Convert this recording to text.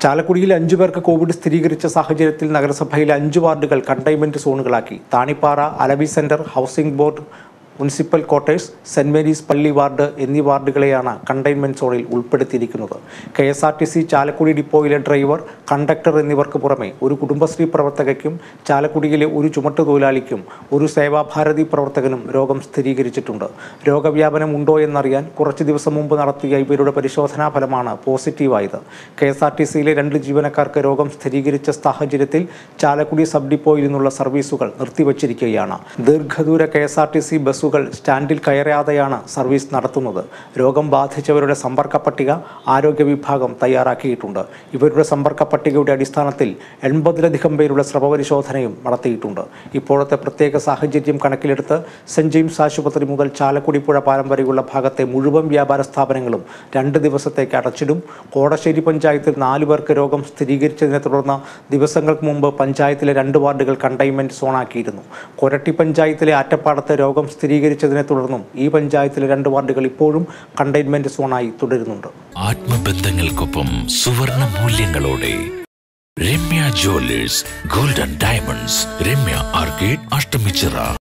ചാലക്കുടിയിൽ അഞ്ചു പേർക്ക് കോവിഡ് സ്ഥിരീകരിച്ച സാഹചര്യത്തിൽ നഗരസഭയിലെ അഞ്ച് വാർഡുകൾ കണ്ടെയ്ൻമെന്റ് സോണുകളാക്കി Thanippara Alavi center housing board municipal quarters saint Mary's പള്ളി വാർഡ് എന്നീ വാർഡുകളെയാണ് കണ്ടെയ്ൻമെന്റ് സോണിൽ ഉൾപ്പെടുത്തിയിരിക്കുന്നത് K S R T C Chalakudy ഡിപ്പോയിലെ ഡ്രൈവർ കണ്ടക്ടർ എന്നിവർക്ക് പുറമെ ഒരു കുടുംബശ്രീ പ്രവർത്തകയ്ക്കും ചാലക്കുടിയിലെ ഒരു ചുമട്ടുതൊഴിലാളിക്കും ഒരു സേവാഭാരതി പ്രവർത്തകനും രോഗം സ്ഥിരീകരിച്ചിട്ടുണ്ട് രോഗവ്യാപനം ഉണ്ടോ എന്നറിയാൻ കുറച്ച് ദിവസം മുമ്പ് നടത്തിയ ഇവരുടെ പരിശോധനാ ഫലമാണ് പോസിറ്റീവായത് കെ എസ് ആർ ടി സിയിലെ രണ്ട് ജീവനക്കാർക്ക് രോഗം സ്ഥിരീകരിച്ച സാഹചര്യത്തിൽ ചാലക്കുടി സബ് ഡിപ്പോയിൽ നിന്നുള്ള സർവീസുകൾ നിർത്തിവച്ചിരിക്കുകയാണ് ദീർഘദൂര K S R T C ബസ്സുകൾ സ്റ്റാൻഡിൽ കയറാതെയാണ് സർവീസ് നടത്തുന്നത് രോഗം ബാധിച്ചവരുടെ സമ്പർക്ക പട്ടിക ആരോഗ്യ വിഭാഗം തയ്യാറാക്കിയിട്ടുണ്ട് ഇവരുടെ സമ്പർക്ക പട്ടികയുടെ അടിസ്ഥാനത്തിൽ എൺപതിലധികം പേരുടെ സ്രവപരിശോധനയും നടത്തിയിട്ടുണ്ട് ഇപ്പോഴത്തെ പ്രത്യേക സാഹചര്യം കണക്കിലെടുത്ത് സെന്റ് ജെയിംസ് ആശുപത്രി മുതൽ ചാലക്കുടി പുഴ പാലം വരെയുള്ള ഭാഗത്തെ മുഴുവൻ വ്യാപാര സ്ഥാപനങ്ങളും രണ്ട് ദിവസത്തേക്ക് അടച്ചിടും കോടശ്ശേരി പഞ്ചായത്തിൽ നാലു പേർക്ക് രോഗം സ്ഥിരീകരിച്ചതിനെ തുടർന്ന് ദിവസങ്ങൾക്ക് മുമ്പ് പഞ്ചായത്തിലെ രണ്ട് വാർഡുകൾ കണ്ടെയ്ൻമെന്റ് സോണാക്കിയിരുന്നു കൊരട്ടി പഞ്ചായത്തിലെ ആറ്റപ്പാടത്ത് രോഗം സ്ഥിരീകരിച്ചതിനെ തുടർന്നും ഈ പഞ്ചായത്തിലെ രണ്ട് വാർഡുകൾ ഇപ്പോഴും കണ്ടെയ്ൻമെന്റ് സോണായി തുടരുന്നുണ്ട് ആത്മബന്ധങ്ങൾക്കൊപ്പം സുവർണ മൂല്യങ്ങളോടെ Ramya jewellers golden diamonds Ramya arcade Ashtamichira